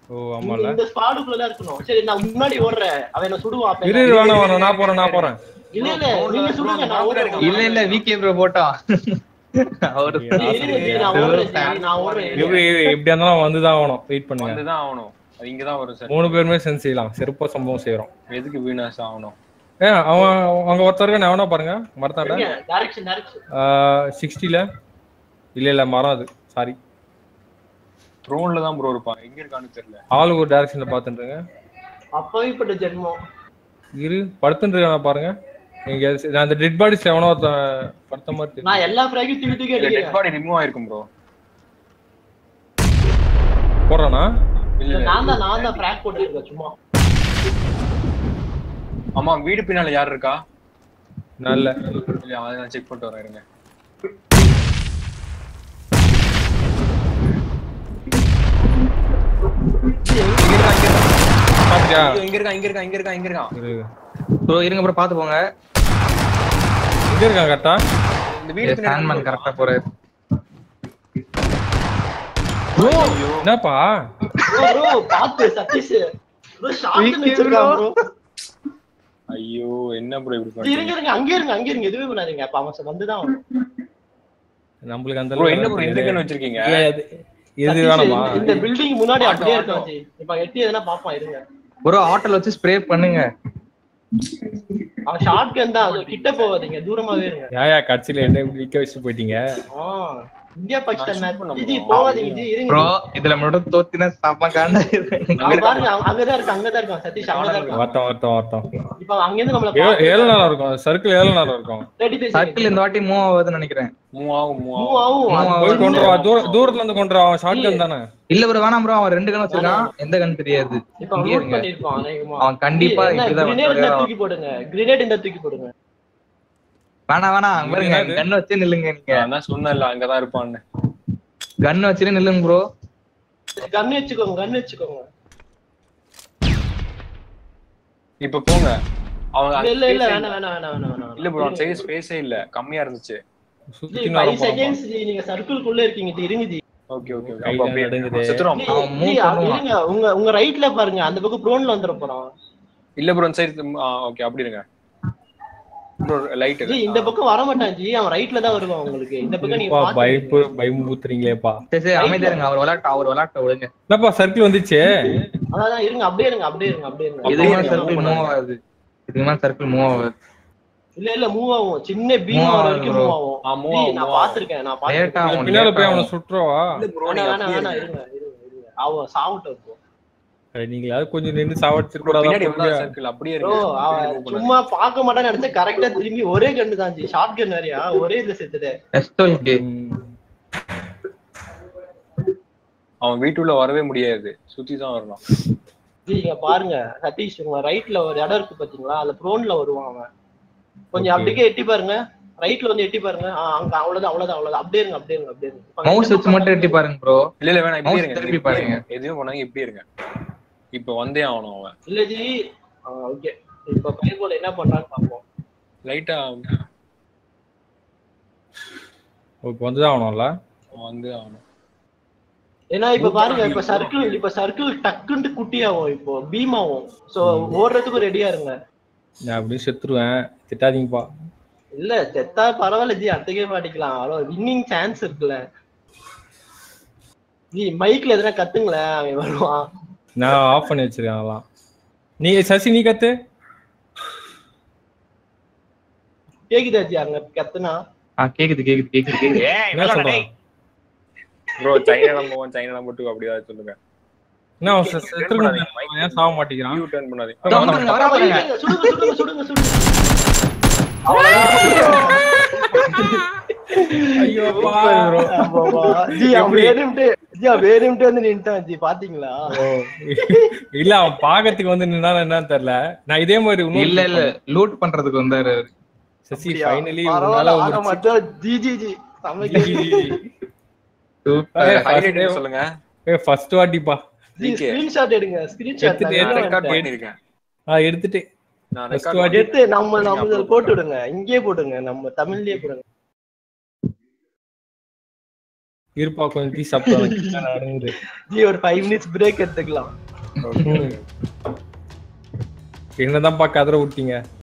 ஓ இந்த- ஆமால இந்த ஸ்பாடுக்குள்ள தான் இருக்கணும் சரி நான் முன்னாடி ஓடுறேன் அவன் என்ன சுடுவான் அப்ப இரு இரு, வேணாம் வேணாம் நான் போறேன் நான் போறேன் இல்ல இல்ல நீங்க சுடுங்க நான் ஓடுறேன் இல்ல இல்ல விகே ப்ரோ போட்டான் அவரு சரி, இருங்க, இருங்க, நான் ஓடுறேன் சரி, நான் ஓடுறேன் இருங்க. இரு இரு, எப்படியா இருந்தாலும் வந்துதான் ஆகணும் வெயிட் பண்ணுங்க வந்துதான் ஆகணும் அது இங்கதான் வரும் சார் மூணு பேருமே சென்ஸ் செய்யலாம் செருப்ப சம்பவம் செய்யறோம் எதுக்கு வீணாஸ் ஆகணும் ஏ அவன் அங்க ஒருத்தருக்கு நான் எவனா பாருங்க மரத்தாண்ட இருங்க, direction, direction. சிக்ஸ்டில இல்ல இல்ல மரம் அது சாரி த்ரோன்ல தான் ப்ரோ இருப்பான் எங்க இருக்கான்னு தெரியல ஆளு ஒரு டைரக்ஷன்ல பாத்துட்டுருங்க அப்பாவிப்பட்ட ஜென்மம் இரு படுத்துட்டு பாருங்க இங்க நான் அந்த டெட் பாடிஸ் எவனோ ஒருத்தன் படுத்த மாதிரி தெரியுது. நான் எல்லா ஃபிராகையும் தூக்கி தூக்கி டெட் அடிக்கிறேன் பாடி ரிமூவ் ஆயிருக்கும் ப்ரோ போடுறானா இல்ல நான் தான் நான் தான் ஃபிராக் போட்டுருக்கேன் சும்மா ஆமா வீடு பின்னால யார் இருக்கா நல்ல இல்ல அதை நான் செக் பண்ணிட்டு வரேன் இருங்க பாத்தியா ஐயோ, இங்க இருக்கான் இங்க இருக்கான் இங்க இருக்கான் இங்க இருக்கான் இரு ப்ரோ இருங்க ப்ரோ பாத்து போங்க எங்க இருக்கான் கரெக்டா இந்த வீடு ஃபேன்மேன் கரெக்டா போறாரு என்னப்பா ப்ரோ ப்ரோ பாத்து சதீஷ் ப்ரோ ஷார்ட் வச்சிருக்கான் ப்ரோ ஐயோ என்ன ப்ரோ இப்படி இருங்க பண்றீங்க இருங்க அங்கே இருங்க அங்கே இருங்க எதுவுமே பண்ணாதீங்க அப்ப அவன் வந்துதான் ஆகணும். நம்மளுக்கு அந்த ப்ரோ அளவுக்கு என்ன ப்ரோ இந்த தெரியாது. கன் வச்சிருக்கீங்க ஏய், அது- இது சதீஷ், வேணாமா இந்த- இந்த பில்டிங் முன்னாடி ஆட்டோ, அப்படியே ஆட்டோ. இருக்கும் ஜி. இப்ப எட்டி எதனா பாப்பான் இருங்க ப்ரோ ஆட்டோல வச்சு ஸ்ப்ரே பண்ணுங்க அவன் ஷார்ட் கன் தான் அது கிட்ட போகாதீங்க தூரமாவே இருங்க ஏயா கட்சியில என்ன இப்படி நிக்க வச்சு போயிட்டீங்க ஆ, இந்தியா பாகிஸ்தான் நான் மேட்ச் super ஜி, ஜி நம்ம- போகாதீங்க ஜி இருங்க ப்ரோ இதுல மட்டும் தோத்தினா சாப்பா காண்டா அவன் பாருங்க அவன் அங்கதான் இருக்கான் அங்கதான் இருக்கான் சதீஷ் அங்கதான் இருக்கான் வரட்டும் வரட்டும் வரட்டும் இப்ப அவன் அங்கிருந்து நம்மள ஏ- பாத்து- ஏழு நாளா இருக்கும் சர்க்கிள் ஏழு நாளா இருக்கும் ready பேசுங்க. சர்க்கிள் இந்த வாட்டி மூவ் ஆகுதுன்னு நினைக்கிறேன் மூவ் ஆகும் மூவ் Move ஆகும் ஆகும். அது Move போய் சின்ன- கொண்டு வா தூர தூரத்துல இருந்து கொண்டு வா அவன் ஷார்ட் கன் தானே இல்ல ப்ரோ வேணாம் ப்ரோ அவன் ரெண்டு கன் வச்சிருக்கான் எந்த கன் தெரியாது இப்ப அவன் இங்கே root இருங்க பண்ணிருப்பான் அநேகமா. அவன் கண்டிப்பா என்ன, இப்படிதான் grenade வந்து இருந்தா தூக்கி போடுங்க கிரேனேட் இருந்தா தூக்கி போடுங்க வேணாம் வேணாம் அங்க பாருங்க என்னது? கன் வச்சு நில்லுங்க நீங்க நான் தான் சொன்னேன்ல அங்கதான் இருப்பான்னு கன் வச்சுட்டு நில்லுங்க ப்ரோ கன் வச்சுக்கோங்க கன் வச்சுக்கோங்க இப்ப போங்க அவங்க இல்ல இல்ல இல்ல space ஏ வேணாம் வேணாம் வேணாம் வேணாம் வேணாம் இல்ல ப்ரோ அந்த சைடு ஸ்பேஸே இல்ல கம்மியா இருந்துச்சு சுத்தி ஜி, வர five seconds ஜி, நீங்க சர்க்கிள்குள்ள இருக்கீங்க ஜி, இருங்க ஜி. ஓகே ஓகே ஓகே கையில அப்ப அப்படியே நடுங்குது. செத்துறோம் ஜி, அவன் move ஜி, பண்ணுவான். இருங்க உங்க உங்க ரைட்ல பாருங்க அந்த பக்கம் ப்ரோன்ல வந்துட போறான் இல்ல ப்ரோ அந்த சைடு ஓகே அப்படி இருங்க ப்ரோ லைட் ஜி இந்த பக்கம் வர மாட்டான் ஜி அவன் ரைட்ல தான் வருவான் உங்களுக்கு இந்த பக்கம் நீங்க அப்பா, பாத்து பயப்பு பயமுறுத்துறீங்களேப்பா சரி சரி அமைதியா இருங்க அவர் விளையாட்ட அவர் விளையாட்ட விடுங்க என்னப்பா சர்க்கிள் வந்துச்சு அதான் இருங்க அப்படியே இருங்க அப்படியே இருங்க அப்படியே இருங்க இதுக்கு மேல இருங்க, சர்க்கிள் move மூவ் ஆகுது இதுக்கு மேல சர்க்கிள் மூவ் ஆகுது இல்ல இல்ல மூவ் ஆகும் சின்ன பீம் Move வர ஆகுது வரைக்கும் bro. மூவ் ஆகும் ஆ, move ஜி, ஆகும், நான் move ஆகும். பாத்திருக்கேன் நான் லேட் பாத்திருக்கேன் ஆகும் பின்னால late போய் அவனை ஆகும். சுட்டுறவா இல்ல ப்ரோ வேணாம் நீங்க வேணாம் அப்படியே வேணாம் இருங்க. இருங்க இருங்க இருங்க அவன் சாவட்டும் இப்போ நீங்களாவது கொஞ்சம் நின்று Bro, சாவடிச்சிருக்கூடாதா பின்னாடி வந்தா சர்க்கிள் அப்படியே ப்ரோ இருங்க அவன் பின்னாடி move பண்ணாதீங்க. சும்மா பார்க்க மாட்டான்னு நினைச்சா கரெக்டா திரும்பி ஒரே கண்டு தான் ஜி ஷார்ட் கன் வேறயா ஒரே இதுல செத்துது எஸ்டோல்க்கு அவன் வீட்டுள்ள வரவே முடியாது சுத்தி தான் வரணும் ஜி இங்க பாருங்க சதீஷ் உங்க ரைட்ல ஒரு இடம் இருக்கு பாத்தீங்களா அதுல ப்ரோன்ல வருவான் அவன் கொஞ்சம் Okay. அப்படியே எட்டி பாருங்க ரைட்ல வந்து எட்டி பாருங்க ஆ, அங்க அவ்வளவுதான் அவ்வளவுதான் அவ்வளவுதான் அப்படியே இருங்க அப்படியே இருங்க அப்படியே இருங்க இப்ப மவுஸ் இந்த வச்சு மட்டும் எட்டி பாருங்க ப்ரோ இல்ல இல்ல வேணாம் இப்படி Mouse இருங்க திருப்பி இப்படி பாருங்க. இருங்க. எதுவும் பண்ணாங்க இப்படி இருங்க இப்ப வந்தே ஆகணும் அவன் இல்ல ஜி ஓகே இப்ப பைபோல என்ன பண்றான்னு பாப்போம் லைட்டா இப்போ வந்துதான் ஆகணும்ல வந்து ஆகணும் ஏன்னா இப்ப பாருங்க இப்ப சர்க்கிள் இப்ப சர்க்கிள் டக்குன்னு குட்டியாகும் இப்போ பீம் ஆகும் சோ ஓடுறதுக்கு ரெடியா இருங்க நான் அப்படியே செத்துருவேன் திட்டாதீங்கப்பா இல்ல செத்தா பரவாயில்ல ஜி அடுத்த கேம் அடிக்கலாம் அவ்வளோ வின்னிங் சான்ஸ் இருக்குல்ல ஜி மைக்ல எதனா கத்துங்களேன் அவன் வருவான் நான் ஆஃப் பண்ணி வச்சிருக்கேன் அதெல்லாம் நீ சசி நீ கத்து கேக்குதா ஜி அங்க கத்துனா ஆ கேக்குது கேக்குது கேக்குது கேக்குது என்ன சொல்றான் bro China number one China number two அப்படி ஏதாவது சொல்லுங்க என்ன அவன் செ- செத்துருக்கான் அவன் ஏன் சாக மாட்டேங்கிறான் யூ டர்ன் பண்ணாதீங்க இதோ வந்துருங்க, வர பாருங்க சுடுங்க சுடுங்க சுடுங்க சுடுங்க ஐயோ ஜி அவன் வேணும்ட்டு ஜி அவன் வேணும்ட்டு வந்து நின்ட்டான் ஜி பாத்தீங்களா இல்ல அவன் பாக்கிறதுக்கு வந்து நின்னா என்னன்னு தெரியல நான் இதே மாதிரி இன்னொரு இல்ல இல்ல லூட் பண்றதுக்கு வந்தாரு அவரு. சசி ஃபைனலி பரவாயில்ல ஆக மட்டும் ஜி ஜி ஜி Super. ஏய், ஹைலைட் சொல்லுங்க ஃபர்ஸ்ட் வாட்டிப்பா ஜி DK. ஸ்கிரீன்ஷாட் எடுங்க ஸ்கிரீன்ஷாட் எடுத்துட்டு நான் எடுத்து ரெக்கார்ட் எடுத்து. பண்ணிருக்கேன் ஆ எடுத்துட்டு நான் First ரெக்கார்ட் வாட்டி- எடுத்து நம்ம நம்ம இதுல போட்டு விடுங்க இங்கே போட்டுங்க நம்ம தமிழ்லயே போடுங்க இருப்பா கொஞ்சம் டீ சாப்பிட்டு நடந்து ஜி ஒரு ஃபைவ் மினிட்ஸ் பிரேக் எடுத்துக்கலாம் என்னதான்ப்பா கதற விட்டீங்க